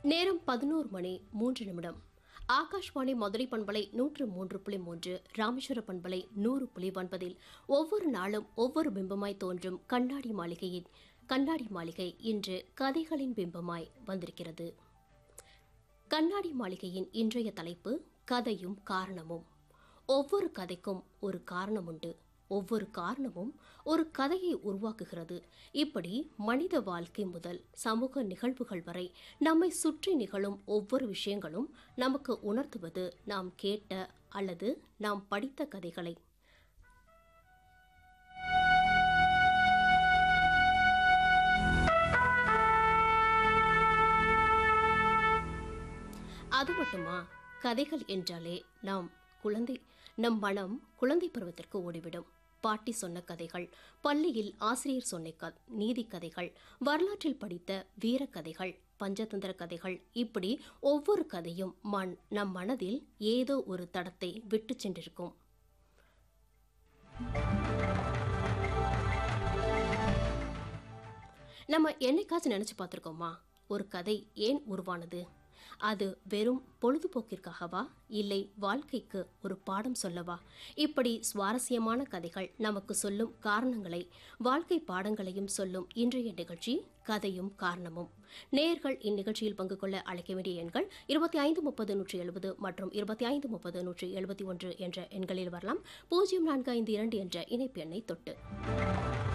நேரம் பதினோரு மணி மூன்று நிமிடம் ஆகாஷ்வாணி மதுரை பண்பலை நூற்று மூன்று புள்ளி மூன்று ராமேஸ்வர பண்பலை நூறு புள்ளி ஒன்பதில் ஒவ்வொரு நாளும் ஒவ்வொரு பிம்பமாய் தோன்றும் கண்ணாடி மாளிகையின் கண்ணாடி மாளிகை இன்று கதைகளின் பிம்பமாய் வந்திருக்கிறது கண்ணாடி மாளிகையின் இன்றைய தலைப்பு கதையும் காரணமும் ஒவ்வொரு கதைக்கும் ஒரு காரணம் உண்டு ஒவ்வொரு காரணமும் ஒரு கதையை உருவாக்குகிறது இப்படி மனித வாழ்க்கை முதல் சமூக நிகழ்வுகள் வரை நம்மை சுற்றி நிகழும் ஒவ்வொரு விஷயங்களும் நமக்கு உணர்த்துவது நாம் கேட்ட அல்லது நாம் படித்த கதைகளை அது மட்டுமா கதைகள் என்றாலே நாம் குழந்தை நம் மனம் குழந்தை பருவத்திற்கு ஓடிவிடும் பாட்டி சொன்ன கதைகள் பள்ளியில் ஆசிரியர் சொன்ன க நீதி கதைகள் வரலாற்றில் படித்த வீர கதைகள் பஞ்சதந்திர கதைகள் இப்படி ஒவ்வொரு கதையும் மண் நம் மனதில் ஏதோ ஒரு தடத்தை விட்டு சென்றிருக்கும் நம்ம என்னைக்காச்சும் நினைச்சு பார்த்துருக்கோமா ஒரு கதை ஏன் உருவானது அது வெறும் பொழுதுபோக்கிற்காகவா இல்லை வாழ்க்கைக்கு ஒரு பாடம் சொல்லவா இப்படி சுவாரஸ்யமான கதைகள் நமக்கு சொல்லும் காரணங்களை வாழ்க்கை பாடங்களையும் சொல்லும் இன்றைய நிகழ்ச்சி கதையும் காரணமும் நேர்கள் இந்நிகழ்ச்சியில் பங்கு கொள்ள அழைக்க வேண்டிய எண்கள் இருபத்தி ஐந்து முப்பது நூற்றி எழுபது மற்றும் இருபத்தி ஐந்து முப்பது நூற்றி எழுபத்தி ஒன்று என்ற எண்களில் வரலாம் பூஜ்ஜியம் நான்கு ஐந்து இரண்டு என்ற இணைப்பு எண்ணை தொட்டு